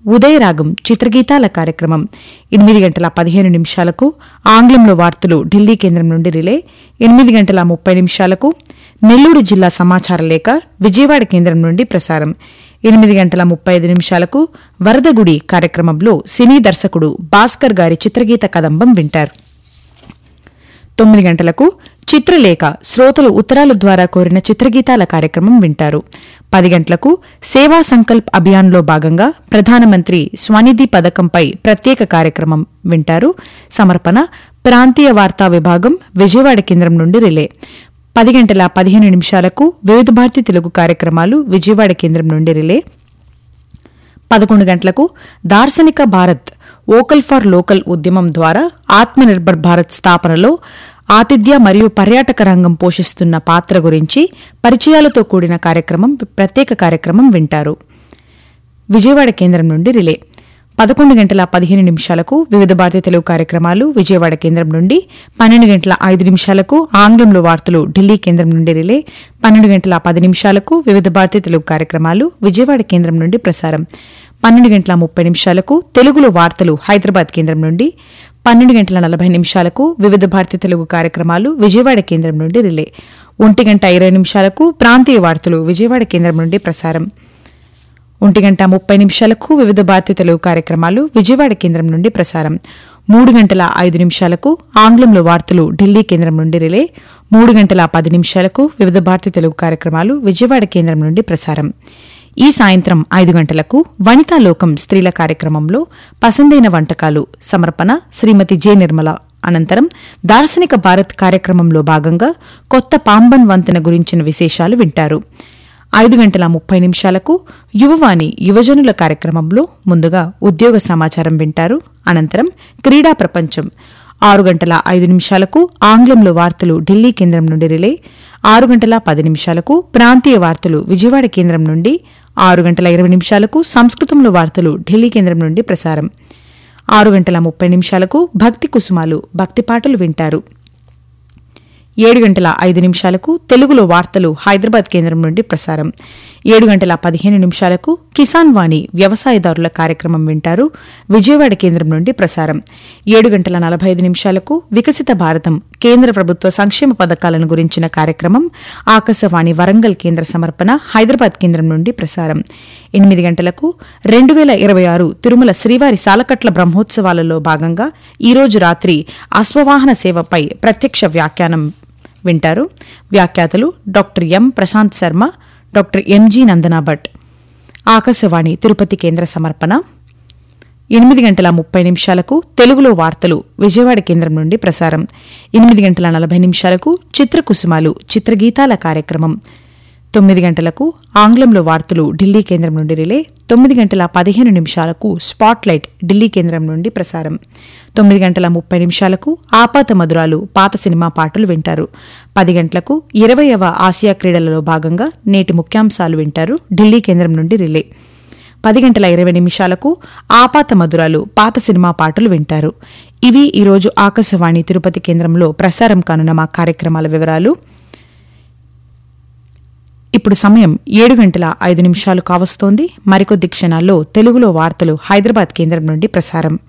ఉదయరాగం చిత్రగీతాల కార్యక్రమం ఎనిమిది గంటల పదిహేను నిమిషాలకు ఆంగ్లంలో వార్తలు ఢిల్లీ కేంద్రం నుండి రిలే ఎనిమిది గంటల ముప్పై నిమిషాలకు నెల్లూరు జిల్లా సమాచార లేఖ విజయవాడ కేంద్రం నుండి ప్రసారం ఎనిమిది గంటల ముప్పై ఐదు నిమిషాలకు వరదగుడి కార్యక్రమంలో సినీ దర్శకుడు భాస్కర్ గారి చిత్రగీత కదంబం వింటారు తొమ్మిది గంటలకు చిత్రలేఖ శ్రోతలు ఉత్తరాల ద్వారా కోరిన చిత్రగీతాల కార్యక్రమం వింటారు పది గంటలకు సేవా సంకల్ప్ అభియాన్లో భాగంగా ప్రధానమంత్రి స్వనిధి పథకంపై ప్రత్యేక కార్యక్రమం వింటారు సమర్పణ ప్రాంతీయ వార్తా విభాగం విజయవాడ కేంద్రం నుండి రిలే పది గంటల పదిహేను నిమిషాలకు వివిధ భారతి తెలుగు కార్యక్రమాలు విజయవాడ కేంద్రం నుండి రిలే పదకొండు గంటలకు దార్శనిక భారత్ వోకల్ ఫర్ లోకల్ ఉద్యమం ద్వారా ఆత్మనిర్భర్ భారత్ స్థాపనలో ఆతిథ్య మరియు పర్యాటక రంగం పోషిస్తున్న పాత్ర గురించి పరిచయాలతో కూడిన కార్యక్రమం ప్రత్యేక కార్యక్రమం వింటారు విజయవాడ కేంద్రం నుండి రిలే పదకొండు గంటల పదిహేను నిమిషాలకు వివిధ భారతీయ తెలుగు కార్యక్రమాలు విజయవాడ కేంద్రం నుండి పన్నెండు గంటల ఐదు నిమిషాలకు ఆంగ్లంలో వార్తలు ఢిల్లీ కేంద్రం నుండి రిలే పన్నెండు గంటల పది నిమిషాలకు వివిధ భారతీయ తెలుగు కార్యక్రమాలు విజయవాడ కేంద్రం నుండి ప్రసారం పన్నెండు గంటల ముప్పై నిమిషాలకు తెలుగులో వార్తలు హైదరాబాద్ కేంద్రం నుండి పన్నెండు గంటల నలభై నిమిషాలకు వివిధ భారతీయ తెలుగు కార్యక్రమాలు విజయవాడ కేంద్రం నుండి రిలే ఒంటి గంట ఇరవై నిమిషాలకు ప్రాంతీయ వార్తలు విజయవాడ కేంద్రం నుండి ప్రసారం ఒంటి గంట ముప్పై నిమిషాలకు వివిధ భారతీయ తెలుగు కార్యక్రమాలు విజయవాడ కేంద్రం నుండి ప్రసారం మూడు గంటల ఐదు నిమిషాలకు ఆంగ్లంలో వార్తలు ఢిల్లీ కేంద్రం నుండి రిలే మూడు గంటల పది నిమిషాలకు వివిధ భారతీయ తెలుగు కార్యక్రమాలు విజయవాడ కేంద్రం నుండి ప్రసారం ఈ సాయంత్రం ఐదు గంటలకు వనితా లోకం స్త్రీల కార్యక్రమంలో పసందైన వంటకాలు సమర్పణ శ్రీమతి జె నిర్మల అనంతరం దార్శనిక భారత్ కార్యక్రమంలో భాగంగా కొత్త పాంబన్ వంతెన గురించిన విశేషాలు వింటారు ఐదు గంటల ముప్పై నిమిషాలకు యువవాణి యువజనుల కార్యక్రమంలో ముందుగా ఉద్యోగ సమాచారం వింటారు అనంతరం క్రీడా ప్రపంచం ఆరు గంటల ఐదు నిమిషాలకు ఆంగ్లంలో వార్తలు ఢిల్లీ కేంద్రం నుండి రిలే ఆరు గంటల పది నిమిషాలకు ప్రాంతీయ వార్తలు విజయవాడ కేంద్రం నుండి ఆరు గంటల ఇరవై నిమిషాలకు సంస్కృతంలో వార్తలు ఢిల్లీ కేంద్రం నుండి ప్రసారం ఆరు గంటల ముప్పై నిమిషాలకు భక్తి కుసుమాలు భక్తి పాటలు వింటారు ఏడు గంటల ఐదు నిమిషాలకు తెలుగులో వార్తలు హైదరాబాద్ కేంద్రం నుండి ప్రసారం ఏడు గంటల పదిహేను నిమిషాలకు కిసాన్ వాణి వ్యవసాయదారుల కార్యక్రమం వింటారు విజయవాడ కేంద్రం నుండి ప్రసారం ఏడు గంటల నలభై ఐదు నిమిషాలకు వికసిత భారతం కేంద్ర ప్రభుత్వ సంక్షేమ పథకాలను గురించిన కార్యక్రమం ఆకాశవాణి వరంగల్ కేంద్ర సమర్పణ హైదరాబాద్ కేంద్రం నుండి ప్రసారం ఎనిమిది గంటలకు రెండు వేల ఇరవై ఆరు తిరుమల శ్రీవారి సాలకట్ల బ్రహ్మోత్సవాలలో భాగంగా ఈరోజు రాత్రి అశ్వవాహన సేవపై ప్రత్యక్ష వ్యాఖ్యానం వింటారు వ్యాఖ్యాతలు doctor M Prashant Sharma doctor M G Nandana Bhat Akashvani Tirupati కేంద్ర సమర్పణ ఎనిమిది గంటల ముప్పై నిమిషాలకు తెలుగులో వార్తలు విజయవాడ కేంద్రం నుండి ప్రసారం ఎనిమిది గంటల నలభై నిమిషాలకు చిత్రకుసుమాలు చిత్రగీతాల కార్యక్రమం తొమ్మిది గంటలకు ఆంగ్లంలో వార్తలు ఢిల్లీ కేంద్రం నుండి రిలే తొమ్మిది గంటల పదిహేను నిమిషాలకు స్పాట్లైట్ ఢిల్లీ కేంద్రం నుండి ప్రసారం తొమ్మిది గంటల ముప్పై నిమిషాలకు ఆపాత మధురాలు పాత సినిమా పాటలు వింటారు పది గంటలకు ఇరవయవ ఆసియా క్రీడలలో భాగంగా నేటి ముఖ్యాంశాలు వింటారు ఢిల్లీ కేంద్రం నుండి రిలే పది గంటల ఇరవై నిమిషాలకు ఆపాత మధురాలు పాత సినిమా పాటలు వింటారు ఇవి ఈరోజు ఆకాశవాణి తిరుపతి కేంద్రంలో ప్రసారం కానున్న మా కార్యక్రమాల వివరాలు ఇప్పుడు సమయం ఏడు గంటల ఐదు నిమిషాలు కావస్తోంది మరికొద్ది క్షణాల్లో తెలుగులో వార్తలు హైదరాబాద్ కేంద్రం నుండి ప్రసారం